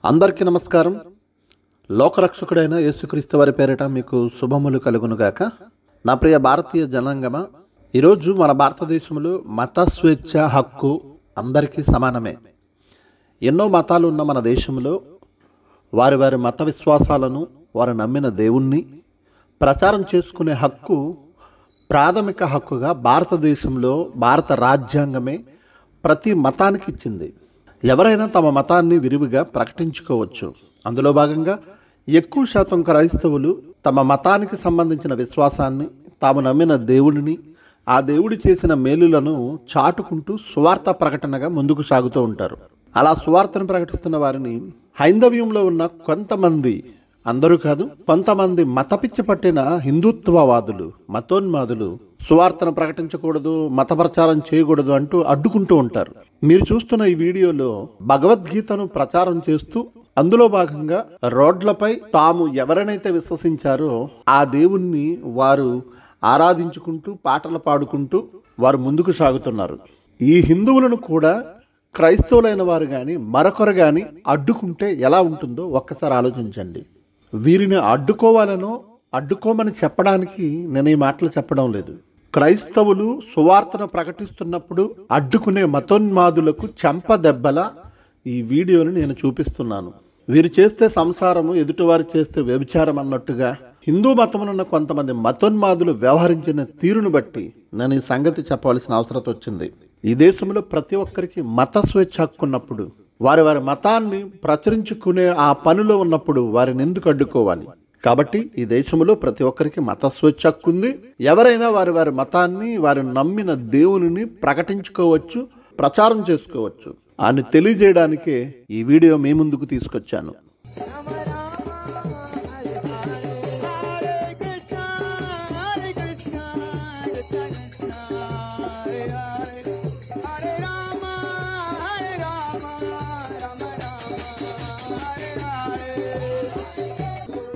అందరికీ నమస్కారం లోకరక్షకుడైన యేసుక్రీస్తు వారి పేరిట మీకు శుభములు కలుగునుగాక నా ప్రియ భారతీయ జనాంగమ ఈరోజు మన భారతదేశంలో మత స్వేచ్ఛ హక్కు అందరికీ సమానమే ఎన్నో మతాలు ఉన్న మన దేశంలో వారి వారి మత విశ్వాసాలను వారు నమ్మిన దేవుణ్ణి ప్రచారం చేసుకునే హక్కు ప్రాథమిక హక్కుగా భారతదేశంలో భారత రాజ్యాంగమే ప్రతి మతానికి ఇచ్చింది ఎవరైనా తమ మతాన్ని విరివిగా ప్రకటించుకోవచ్చు అందులో భాగంగా ఎక్కువ శాతం క్రైస్తవులు తమ మతానికి సంబంధించిన విశ్వాసాన్ని తాము నమ్మిన దేవుడిని ఆ దేవుడి చేసిన మేలులను చాటుకుంటూ సువార్త ప్రకటనగా ముందుకు సాగుతూ ఉంటారు అలా సువార్తను ప్రకటిస్తున్న వారిని హైందవ్యంలో ఉన్న కొంతమంది అందరూ కాదు కొంతమంది మతపిచ్చి పట్టిన హిందుత్వవాదులు మతోన్మాదులు సువార్తను ప్రకటించకూడదు మత ప్రచారం చేయకూడదు అంటూ అడ్డుకుంటూ ఉంటారు మీరు చూస్తున్న ఈ వీడియోలో భగవద్గీతను ప్రచారం చేస్తూ అందులో భాగంగా రోడ్లపై తాము ఎవరినైతే విశ్వసించారో ఆ దేవుణ్ణి వారు ఆరాధించుకుంటూ పాటలు పాడుకుంటూ వారు ముందుకు సాగుతున్నారు ఈ హిందువులను కూడా క్రైస్తవులైన వారు కానీ మరొకరు కానీ అడ్డుకుంటే ఎలా ఉంటుందో ఒక్కసారి ఆలోచించండి వీరిని అడ్డుకోవాలనో అడ్డుకోమని చెప్పడానికి నేను ఈ మాటలు చెప్పడం లేదు క్రైస్తవులు సువార్తను ప్రకటిస్తున్నప్పుడు అడ్డుకునే మతోన్మాదులకు చెంప దెబ్బల ఈ వీడియోని నేను చూపిస్తున్నాను వీరు చేస్తే సంసారము ఎదుటివారు చేస్తే వ్యభిచారం అన్నట్టుగా హిందూ మతమునున్న కొంతమంది మతోన్మాదులు వ్యవహరించిన తీరును బట్టి నేను ఈ సంగతి చెప్పవలసిన అవసరం వచ్చింది ఈ దేశంలో ప్రతి ఒక్కరికి మత స్వేచ్ఛ హక్కు ఉన్నప్పుడు వారి వారి మతాన్ని ప్రచురించుకునే ఆ పనిలో ఉన్నప్పుడు వారిని ఎందుకు అడ్డుకోవాలి కాబట్టి ఈ దేశంలో ప్రతి ఒక్కరికి మత స్వేచ్ఛ హక్కు ఉంది ఎవరైనా వారి వారి మతాన్ని వారి నమ్మిన దేవునిని ప్రకటించుకోవచ్చు ప్రచారం చేసుకోవచ్చు అని తెలియజేయడానికే ఈ వీడియో మీ ముందుకు తీసుకొచ్చాను Hare Krishna, Hare Krishna, Krishna Krishna, Hare Hare, Hare Rama, Hare Rama, Rama Rama, Hare Hare.